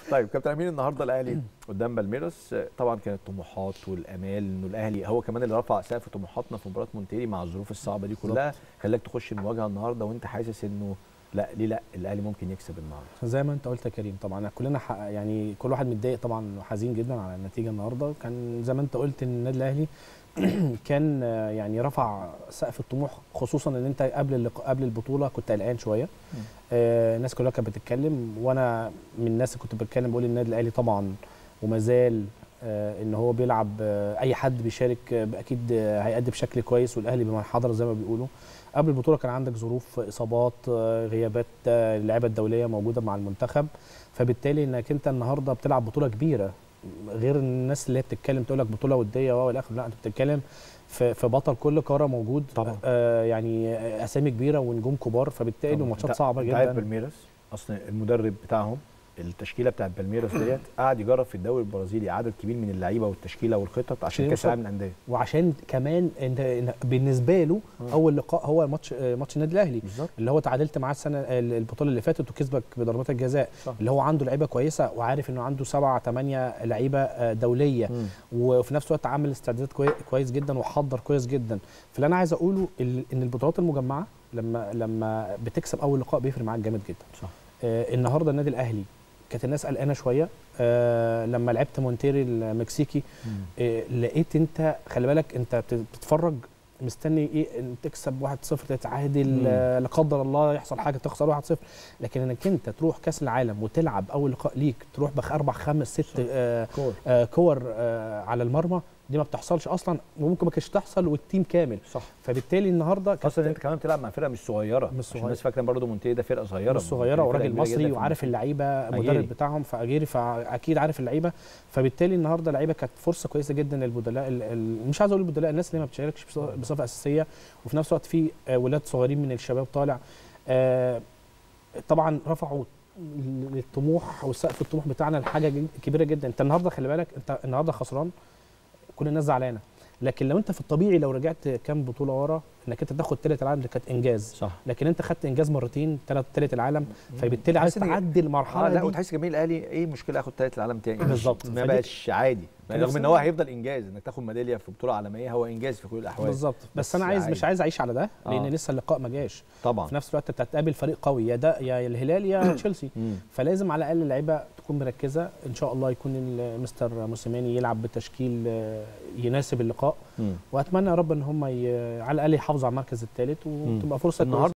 طيب كابتن امين النهارده الاهلي قدام بالميراس طبعا كانت الطموحات والامال انه الاهلي هو كمان اللي رفع سقف طموحاتنا في مباراه مونتيري مع الظروف الصعبه دي كلها خلاك تخش المواجهه النهارده وانت حاسس انه لا ليه لا الاهلي ممكن يكسب النهارده زي ما انت قلت يا كريم طبعا كلنا ح- يعني كل واحد متضايق طبعا وحزين جدا على النتيجه النهارده كان زي ما انت قلت ان النادي الاهلي كان آه، يعني رفع سقف الطموح خصوصا ان انت قبل اللق- قبل البطوله كنت قلقان شويه آه، الناس كلها كانت بتتكلم وانا من الناس اللي كنت بتكلم بقول النادي الاهلي طبعا وما زال آه، ان هو بيلعب آه، اي حد بيشارك آه، اكيد آه، هيأدي بشكل كويس والاهلي بما حضر زي ما بيقولوا قبل البطوله كان عندك ظروف اصابات آه، غيابات آه، اللعيبه الدوليه موجوده مع المنتخب فبالتالي انك انت النهارده بتلعب بطوله كبيره غير الناس اللي هي بتتكلم تقول لك بطوله وديه والى اخره لا انت بتتكلم في في بطل كل قاره موجود طبعا. آه يعني اسامي كبيره ونجوم كبار فبالتالي طبعاً. ماتشات انت- صعبه انت عارف جدا بالميراس اصلا المدرب بتاعهم التشكيله بتاعت بالميراس ديت قاعد يجرب في الدوري البرازيلي عدد كبير من اللعيبه والتشكيله والخطط عشان عشان كاس يوصل- العالم للانديه وعشان كمان انت إن- بالنسبه له اول لقاء هو ماتش آه، ماتش النادي الاهلي بالظبط اللي هو تعادلت معاه السنه البطوله اللي فاتت وكسبك بضربات الجزاء صح. اللي هو عنده لعيبه كويسه وعارف انه عنده سبعة ثمانية لعيبه آه، دوليه مم. وفي نفس الوقت عامل استعداد كوي- كويس جدا وحضر كويس جدا فاللي انا عايز اقوله ال- ان البطولات المجمعه لما لما بتكسب اول لقاء بيفرق معاك جامد جدا صح آه النهارده النادي الاهلي كانت الناس قلقانه شويه آه لما لعبت مونتيري المكسيكي مم. آه لقيت انت خلي بالك انت بت- بتتفرج مستني ايه ان تكسب 1-0 تتعادل مم. آه لا قدر الله يحصل حاجه تخسر 1-0 لكن انك انت تروح كاس العالم وتلعب اول لقاء ليك تروح باربع خمس ست آه كور آه كور آه على المرمى دي ما بتحصلش اصلا وممكن ما كانتش تحصل والتيم كامل صح فبالتالي النهارده كانت اصلا انت كمان بتلعب مع فرقه مش صغيره مش عشان صغيرة. الناس فاكره برضه مونتيري ده فرقه صغيره مش صغيره فرقة وراجل كبيرة مصري جداً في وعارف اللعيبه أجيري. المدرب بتاعهم فاجيري فاكيد عارف اللعيبه فبالتالي النهارده اللعيبه كانت فرصه كويسه جدا للبدلاء ال- ال- مش عايز اقول البدلاء الناس اللي ما بتشاركش بص- بصفه اساسيه وفي نفس الوقت في آه، ولاد صغيرين من الشباب طالع آه، طبعا رفعوا الطموح وسقف الطموح بتاعنا لحاجه جد- كبيره جدا انت النهارده خلي بالك انت النهارده خسران كل الناس زعلانه لكن لو انت في الطبيعي لو رجعت كام بطوله ورا انك انت تاخد ثالث العالم دي كانت انجاز صح لكن انت خدت انجاز مرتين ثلاث ثالث العالم فبالتالي عايز تحس إن- تعدي اه المرحله لا دي وتحس جميل الاهلي ايه المشكله اخد ثالث العالم تاني بالظبط. ما فدي- بقاش عادي كان رغم ان نفسنا- هو هيفضل انجاز انك تاخد ميداليه في بطوله عالميه هو انجاز في كل الاحوال بالظبط بس, بس انا عايز عادي. مش عايز اعيش على ده لان آه. لسه اللقاء ما جاش طبعا في نفس الوقت انت هتقابل فريق قوي يا ده يا الهلال يا تشيلسي مم. فلازم على الاقل اللعيبه تكون مركزه ان شاء الله يكون ال- مستر موسيماني يلعب بتشكيل آه، يناسب اللقاء مم. واتمنى يا رب ان هم ي... على الاقل يحافظوا على المركز الثالث وتبقى فرصه النهارده